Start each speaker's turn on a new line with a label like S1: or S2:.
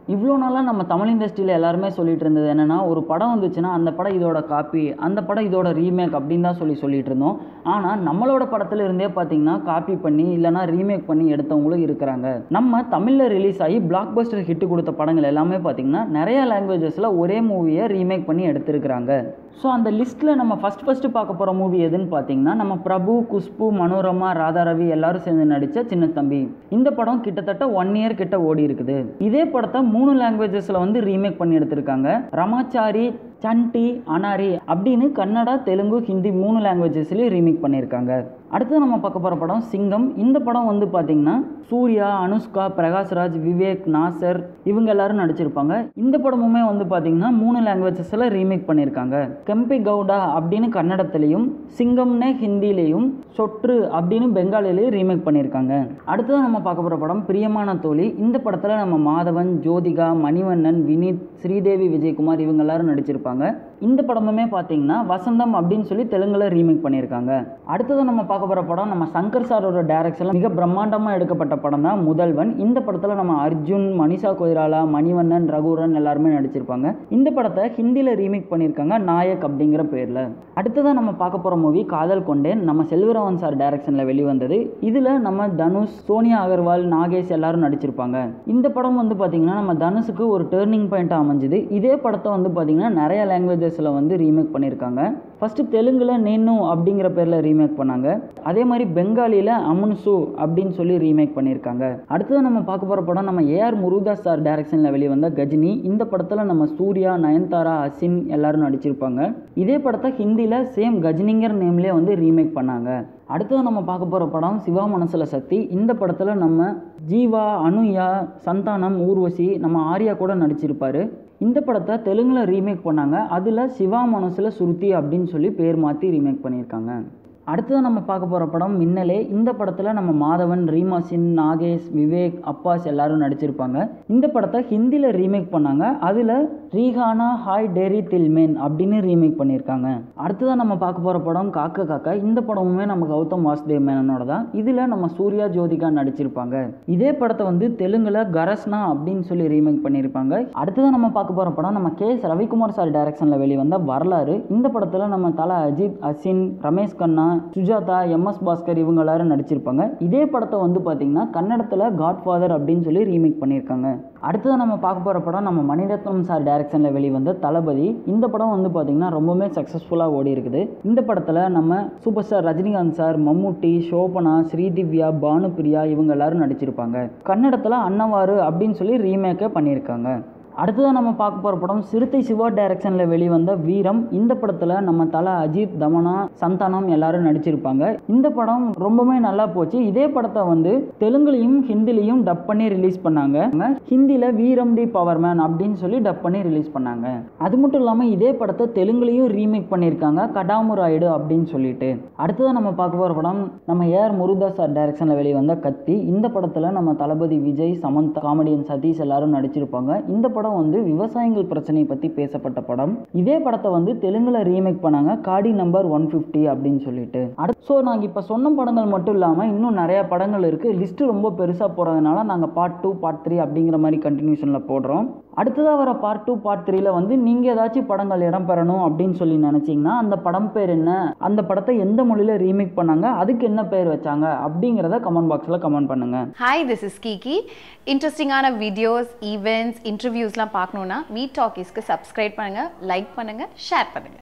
S1: இவ்வளோ நாளாக நம்ம தமிழ் இண்டஸ்ட்ரியில் எல்லாருமே சொல்லிட்டு இருந்தது என்னென்னா ஒரு படம் வந்துச்சுன்னா அந்த படம் இதோட காப்பி அந்த படம் இதோட ரீமேக் அப்படின்னு தான் சொல்லி சொல்லிட்டு இருந்தோம் ஆனால் நம்மளோட படத்துல இருந்தே பார்த்தீங்கன்னா காப்பி பண்ணி இல்லைனா ரீமேக் பண்ணி எடுத்தவங்களும் இருக்கிறாங்க நம்ம தமிழில் ரிலீஸ் ஆகி பிளாக் பஸ்டர் ஹிட் கொடுத்த படங்கள் எல்லாமே பார்த்தீங்கன்னா நிறைய லாங்குவேஜஸில் ஒரே மூவியை ரீமேக் பண்ணி எடுத்திருக்கிறாங்க ஸோ அந்த லிஸ்ட்டில் நம்ம ஃபஸ்ட் ஃபஸ்ட்டு பார்க்க போகிற மூவி எதுன்னு பார்த்தீங்கன்னா நம்ம பிரபு குஷ்பு மனோரமா ராதாரவி எல்லாரும் சேர்ந்து நடித்த சின்ன தம்பி இந்த படம் கிட்டத்தட்ட ஒன் இயர் கிட்ட ஓடி இருக்குது இதே படத்தை மூணு லாங்குவேஜஸில் வந்து ரீமேக் பண்ணி எடுத்திருக்காங்க ரமாச்சாரி சண்டி அனாரி அப்படின்னு கன்னடா தெலுங்கு ஹிந்தி மூணு லாங்குவேஜஸ்லேயும் ரீமேக் பண்ணியிருக்காங்க அடுத்து நம்ம பார்க்க போகிற படம் சிங்கம் இந்த படம் வந்து பார்த்திங்கன்னா சூர்யா அனுஷ்கா பிரகாஷ்ராஜ் விவேக் நாசர் இவங்க எல்லாரும் நடிச்சிருப்பாங்க இந்த படமுமே வந்து பார்த்திங்கன்னா மூணு லாங்குவேஜஸில் ரீமேக் பண்ணியிருக்காங்க கெம்பி கவுடா அப்படின்னு கன்னடத்துலேயும் சிங்கம்னே ஹிந்திலேயும் சொற்று அப்படின்னு பெங்காலிலையும் ரீமேக் பண்ணியிருக்காங்க அடுத்தது நம்ம பார்க்க போகிற படம் பிரியமான தோழி இந்த படத்தில் நம்ம மாதவன் ஜோதிகா மணிவண்ணன் வினீத் ஸ்ரீதேவி விஜயகுமார் இவங்க எல்லாரும் நடிச்சிருப்பாங்க இந்த படமுமே பார்த்தீங்கன்னா வசந்தம் அப்படின்னு சொல்லி தெலுங்குல ரீமேக் பண்ணியிருக்காங்க அடுத்தது நம்ம பார்க்க போகிற படம் நம்ம சங்கர் சாரோட டைரக்ஷனில் மிக பிரம்மாண்டமாக எடுக்கப்பட்ட படம் தான் முதல்வன் இந்த படத்தில் நம்ம அர்ஜுன் மனிஷா கொய்ராலா மணிவண்ணன் ரகுரன் எல்லாருமே நடிச்சிருப்பாங்க இந்த படத்தை ஹிந்தியில் ரீமேக் பண்ணியிருக்காங்க நாயக் அப்படிங்கிற பேரில் அடுத்ததான் நம்ம பார்க்க போகிற மூவி காதல் கொண்டேன் நம்ம செல்வராமன் சார் டைரக்ஷனில் வெளிவந்தது இதில் நம்ம தனுஷ் சோனியா அகர்வால் நாகேஷ் எல்லாரும் நடிச்சிருப்பாங்க இந்த படம் வந்து பார்த்திங்கன்னா நம்ம தனுஷுக்கு ஒரு டேர்னிங் பாயிண்ட்டாக அமைஞ்சுது இதே படத்தை வந்து பார்த்திங்கன்னா நிறைய லாங்குவேஜஸில் வந்து ரீமேக் பண்ணியிருக்காங்க ஃபஸ்ட்டு தெலுங்கில் நேனு அப்படிங்கிற பேரில் ரீமேக் பண்ணாங்க அதே மாதிரி பெங்காலியில் அமுன்சு அப்படின்னு சொல்லி ரீமேக் பண்ணியிருக்காங்க அடுத்தது நம்ம பார்க்க போகிற படம் நம்ம ஏஆர் முருகதாஸ் சார் டைரக்ஷனில் வெளிவந்த கஜினி இந்த படத்தில் நம்ம சூர்யா நயன்தாரா அசின் எல்லாரும் நடிச்சிருப்பாங்க இதே படத்தை ஹிந்தியில் சேம் கஜினிங்கிற நேம்லேயே வந்து ரீமேக் பண்ணாங்க அடுத்தது நம்ம பார்க்க போகிற படம் சிவா மனசில் சக்தி இந்த படத்தில் நம்ம ஜீவா அனுயா சந்தானம் ஊர்வசி நம்ம ஆர்யா கூட நடிச்சிருப்பாரு இந்த படத்தை தெலுங்கில் ரீமேக் பண்ணாங்க அதில் சிவா மனசில் சுருதி அப்படின்னு சொல்லி பேர் மாற்றி ரீமேக் பண்ணியிருக்காங்க அடுத்தது நம்ம பார்க்க போகிற படம் மின்னலே இந்த படத்தில் நம்ம மாதவன் ரீமா சின் நாகேஷ் விவேக் அப்பாஸ் எல்லாரும் நடிச்சிருப்பாங்க இந்த படத்தை ஹிந்தியில் ரீமேக் பண்ணாங்க அதில் ரீஹானா ஹாய் டேரி தில்மேன் அப்படின்னு ரீமேக் பண்ணியிருக்காங்க அடுத்ததாக நம்ம பார்க்க போகிற படம் காக்க காக்கா இந்த படமுமே நம்ம கௌதம் வாசுதேவ் மேனனோட தான் இதில் நம்ம சூர்யா ஜோதிகா நடிச்சிருப்பாங்க இதே படத்தை வந்து தெலுங்கில் கரஸ்னா அப்படின்னு சொல்லி ரீமேக் பண்ணியிருப்பாங்க அடுத்ததாக நம்ம பார்க்க போகிற படம் நம்ம கே எஸ் ரவிக்குமார் சார் டைரக்ஷனில் வெளிவந்த வரலாறு இந்த படத்தில் நம்ம தலை அஜித் அசின் ரமேஷ் கண்ணா சுஜாதா எம்எஸ் பாஸ்கர் இவங்க எல்லாரும் நடிச்சிருப்பாங்க இதே படத்தை வந்து பார்த்தீங்கன்னா கன்னடத்தில் காட்ஃபாதர் அப்படின்னு சொல்லி ரீமேக் பண்ணியிருக்காங்க அடுத்தது நம்ம பார்க்க போகிற படம் நம்ம மணிரத்னம் சார் டைரக்ஷனில் வெளிவந்த தளபதி இந்த படம் வந்து பார்த்தீங்கன்னா ரொம்பவுமே சக்ஸஸ்ஃபுல்லாக ஓடி இருக்குது இந்த படத்தில் நம்ம super star Rajinikanth sir Mammootty Shobana Sridivya Bhanupriya இவங்க எல்லாரும் நடிச்சிருப்பாங்க கன்னடத்தில் அன்னவாறு அப்படின்னு சொல்லி ரீமேக்கை பண்ணியிருக்காங்க அடுத்ததாக நம்ம பார்க்க போகிற படம் சிறுத்தை சிவா டைரக்ஷனில் வெளிவந்த வீரம் இந்த படத்தில் நம்ம தலை அஜித் தமனா சந்தானம் எல்லாரும் நடிச்சிருப்பாங்க இந்த படம் ரொம்பவே நல்லா போச்சு இதே படத்தை வந்து தெலுங்குலையும் ஹிந்திலையும் டப் பண்ணி ரிலீஸ் பண்ணாங்க ஹிந்தியில் வீரம் தி பவர் மேன் அப்படின்னு சொல்லி டப் பண்ணி ரிலீஸ் பண்ணாங்க அது மட்டும் இல்லாமல் இதே படத்தை தெலுங்குலையும் ரீமேக் பண்ணியிருக்காங்க கடாமுராய்டு அப்படின்னு சொல்லிட்டு அடுத்ததாக நம்ம பார்க்க போகிற படம் நம்ம ஏஆர் முருகதாஸ் சார் டைரக்ஷனில் வெளிவந்த கத்தி இந்த படத்தில் நம்ம தளபதி விஜய் சமந்தா காமெடியன் சதீஷ் எல்லாரும் நடிச்சிருப்பாங்க இந்த படம் வந்து விவசாயிகள் பிரச்சனையை பற்றி பேசப்பட்ட படம் இதே படத்தை வந்து தெலுங்குல ரீமேக் பண்ணாங்க காடி நம்பர் ஒன் ஃபிஃப்டி அப்படின்னு சொல்லிட்டு அடுத்து ஸோ நாங்கள் இப்போ சொன்ன படங்கள் மட்டும் இல்லாமல் இன்னும் நிறைய படங்கள் இருக்குது லிஸ்ட்டு ரொம்ப பெருசாக போகிறதுனால நாங்கள் பார்ட் டூ பார்ட் த்ரீ அப்படிங்கிற மாதிரி கண்டினியூஷனில் போடுறோம் அடுத்ததாக வர பார்ட் டூ பார்ட் த்ரீல வந்து நீங்கள் ஏதாச்சும் படங்கள் இடம் பெறணும் அப்படின்னு சொல்லி நினச்சிங்கன்னா அந்த படம் பேர் என்ன அந்த படத்தை எந்த மொழியில் ரீமேக் பண்ணாங்க அதுக்கு என்ன பேர் வச்சாங்க அப்படிங்கிறத கமெண்ட் பாக்ஸில் கமெண்ட் பண்ணுங்கள்
S2: ஹாய் திஸ் இஸ் கீகி இன்ட்ரெஸ்டிங்கான வீடியோஸ் ஈவெண்ட்ஸ் இன்டர்வியூஸ்லாம் பார்க்கணுன்னா மீட் டாக்கீஸ்க்கு சப்ஸ்கிரைப் பண்ணுங்கள் லைக் பண்ணுங்கள் ஷேர் பண்ணுங்கள்